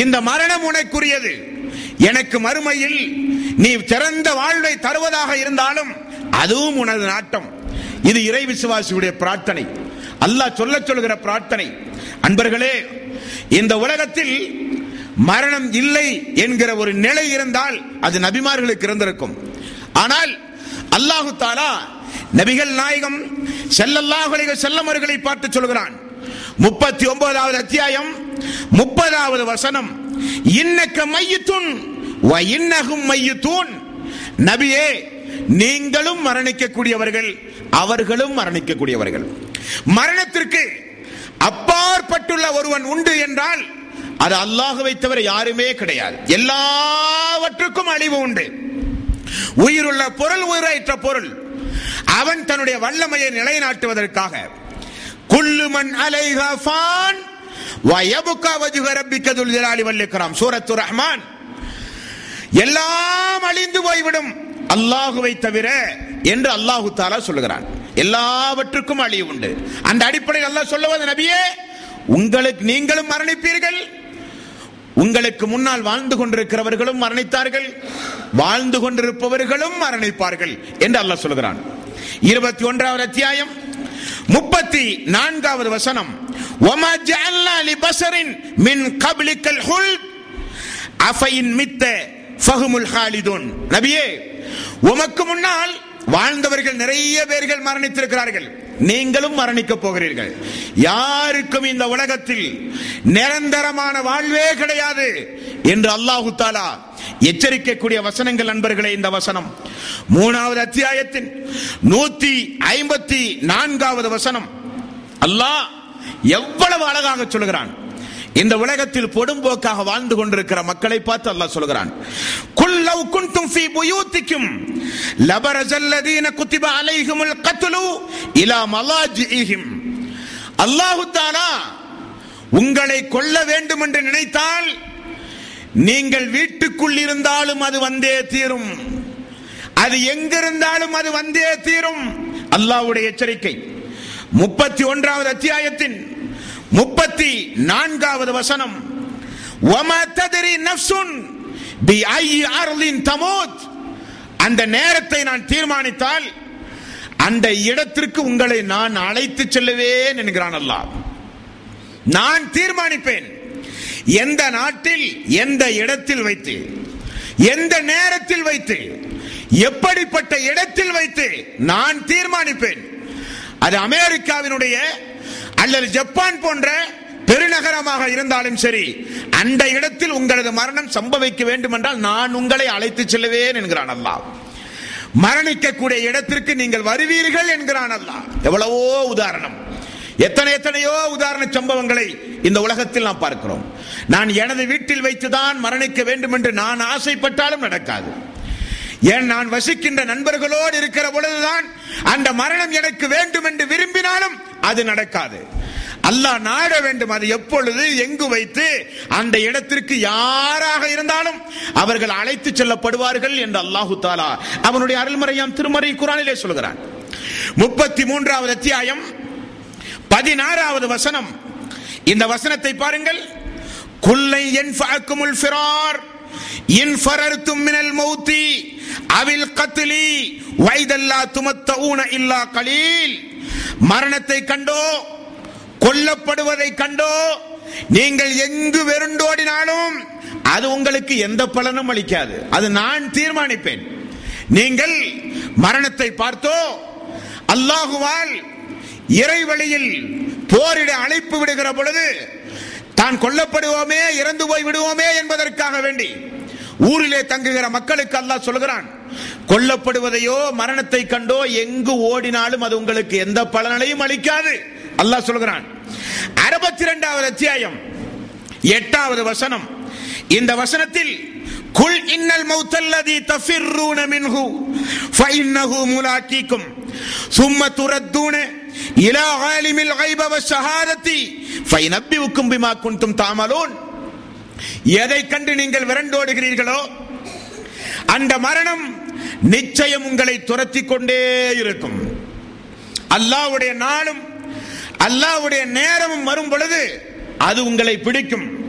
இந்த மரணம் உனக்குரியது எனக்கு மறுமையில் நீ சிறந்த வாழ்வை தருவதாக இருந்தாலும் அதுவும் உனது நாட்டம் இது இறை விசுவாசியுடைய பிரார்த்தனை அல்லாஹ் சொல்ல சொல்கிற பிரார்த்தனை அன்பர்களே இந்த உலகத்தில் மரணம் இல்லை என்கிற ஒரு நிலை இருந்தால் அது நபிமார்களுக்கு இருந்திருக்கும் ஆனால் அல்லாஹு தாலா நபிகள் நாயகம் செல்லல்லாஹு அலைஹி செல்லம் அவர்களை பார்த்து சொல்கிறான் முப்பத்தி ஒன்பதாவது அத்தியாயம் முப்பதாவது வசனம் இன்னக்க மையத்துன் வ இன்னகும் மையத்தூன் நபியே நீங்களும் மரணிக்கக்கூடியவர்கள் அவர்களும் மரணிக்கக்கூடியவர்கள் மரணத்திற்கு அப்பாற்பட்டுள்ள ஒருவன் உண்டு என்றால் அது அல்லாஹுவை தவிர யாருமே கிடையாது எல்லாவற்றுக்கும் அழிவு உண்டு உயிருள்ள பொருள் உயிரற்ற பொருள் அவன் தன்னுடைய வல்லமையை நிலைநாட்டுவதற்காக குல்லுமன் அலைஹா ஃபான் வயபுகா வஜுக ரப்பிக்க துல் ஜலாலி வல் இக்ராம் சூரத்து ரஹ்மான் எல்லாம் அழிந்து போய்விடும் அல்லாஹுவை தவிர என்று அல்லாஹு தாலா சொல்லுகிறான் எல்லாவற்றுக்கும் அழிவு உண்டு அந்த அடிப்படையில் அல்லாஹ் சொல்லுவது நபியே உங்களுக்கு நீங்களும் மரணிப்பீர்கள் உங்களுக்கு முன்னால் வாழ்ந்து கொண்டிருக்கிறவர்களும் மரணித்தார்கள் வாழ்ந்து கொண்டிருப்பவர்களும் மரணிப்பார்கள் என்று அல்லாஹ் சொல்கிறான் இருபத்தி ஒன்றாவது அத்தியாயம் முப்பத்தி நான்காவது வசனம் وَمَا جَعَلْنَا لِبَشَرٍ مِنْ قَبْلِكَ الْخُلْدَ அஃபைன் மித்த ஃபஹுமுல் ஹாலிதுன் நபியே உமக்கு முன்னால் வாழ்ந்தவர்கள் நிறைய பேர்கள் மரணித்திருக்கிறார்கள் நீங்களும் மரணிக்க போகிறீர்கள் யாருக்கும் இந்த உலகத்தில் நிரந்தரமான வாழ்வே கிடையாது என்று அல்லாஹு தாலா எச்சரிக்கக்கூடிய வசனங்கள் நண்பர்களே இந்த வசனம் மூணாவது அத்தியாயத்தின் நூத்தி ஐம்பத்தி நான்காவது வசனம் அல்லாஹ் எவ்வளவு அழகாக சொல்கிறான் இந்த உலகத்தில் பொடும்போக்காக வாழ்ந்து கொண்டிருக்கிற மக்களை பார்த்து அல்லாஹ் சொல்கிறான் குல்லவ் குன்தும் ஃபீ புயூத்திக்கும் லபரஜல்லதீன குத்திப அலைஹிமுல் கத்லு இலா மலாஜிஹிம் அல்லாஹு தஆலா உங்களை கொல்ல வேண்டும் என்று நினைத்தால் நீங்கள் வீட்டுக்குள் இருந்தாலும் அது வந்தே தீரும் அது எங்கிருந்தாலும் அது வந்தே தீரும் அல்லாஹ்வுடைய எச்சரிக்கை முப்பத்தி ஒன்றாவது அத்தியாயத்தின் முப்பத்தி நான்காவது வசனம் وَمَا تَدْرِي نَفْسٌ بِأَيِّ أَرْضٍ تَمُوتُ அந்த நேரத்தை நான் தீர்மானித்தால் அந்த இடத்திற்கு உங்களை நான் அழைத்து செல்லுவேன் என்கிறான் அல்லாஹ் நான் தீர்மானிப்பேன் எந்த நாட்டில் எந்த இடத்தில் வைத்து எந்த நேரத்தில் வைத்து எப்படிப்பட்ட இடத்தில் வைத்து நான் தீர்மானிப்பேன் அது அமெரிக்காவினுடைய அல்லது ஜப்பான் போன்ற பெருநகரமாக இருந்தாலும் சரி அந்த இடத்தில் உங்களது மரணம் சம்பவிக்க வேண்டும் என்றால் நான் உங்களை அழைத்து செல்லுவேன் என்கிறான் அல்லாஹ் மரணிக்கக்கூடிய இடத்திற்கு நீங்கள் வருவீர்கள் என்கிறான் அல்லாஹ் எவ்வளவோ உதாரணம் எத்தனை எத்தனையோ உதாரண சம்பவங்களை இந்த உலகத்தில் நாம் பார்க்கிறோம் நான் எனது வீட்டில் வைத்துதான் மரணிக்க வேண்டும் என்று நான் ஆசைப்பட்டாலும் நடக்காது ஏன் நான் வசிக்கின்ற நண்பர்களோடு இருக்கிற பொழுதுதான் அந்த மரணம் எனக்கு வேண்டும் என்று விரும்பினாலும் அது நடக்காது அல்லாஹ் நாட வேண்டும் அது எப்பொழுது எங்கு வைத்து அந்த இடத்திற்கு யாராக இருந்தாலும் அவர்கள் அழைத்து செல்லப்படுவார்கள் என்று அல்லாஹு தாலா அவனுடைய அருள்மறையாம் திருமறை குரானிலே சொல்கிறான் முப்பத்தி மூன்றாவது அத்தியாயம் பதினாறாவது வசனம் இந்த வசனத்தை பாருங்கள் குல்லை என் ஃபாக்குமுல் ஃபிரார் இன் ஃபரர்த்தும் மினல் மௌத்தி அவில் கத்லி வைதல்லா துமத்தஊன இல்லா கலீல் மரணத்தை கண்டோ கொல்லப்படுவதை கண்டோ நீங்கள் எங்கு வெருண்டோடினாலும் அது உங்களுக்கு எந்த பலனும் அளிக்காது அது நான் தீர்மானிப்பேன் நீங்கள் மரணத்தை பார்த்தோ அல்லாஹுவால் இறை வழியில் போரிட அழைப்பு விடுகிற பொழுது தான் கொல்லப்படுவோமே இறந்து போய் விடுவோமே என்பதற்காக வேண்டி ஊரிலே தங்குகிற மக்களுக்கு அல்லாஹ் சொல்கிறான் கொல்லப்படுவதையோ மரணத்தை கண்டோ எங்கு ஓடினாலும் அது உங்களுக்கு எந்த பலனையும் அளிக்காது அல்லாஹ் சொல்கிறான் அறுபத்தி இரண்டாவது அத்தியாயம் எட்டாவது வசனம் இந்த வசனத்தில் குல் இன்னல் மௌத்தல்லதி தஃபிர்ரூன மின்ஹு ஃபஇன்னஹு முலாக்கீக்கும் சும்ம துரத்தூன இலா ஆலிமில் கைப வஷஹாதத்தி ஃபைனப்பிவுக்கும் பிமா குன்தும் தாமலூன் எதை கண்டு நீங்கள் விரண்டோடுகிறீர்களோ அந்த மரணம் நிச்சயம் உங்களை துரத்தி கொண்டே இருக்கும் அல்லாஹ்வுடைய நாளும் அல்லாஹ்வுடைய நேரமும் வரும் பொழுது அது உங்களை பிடிக்கும்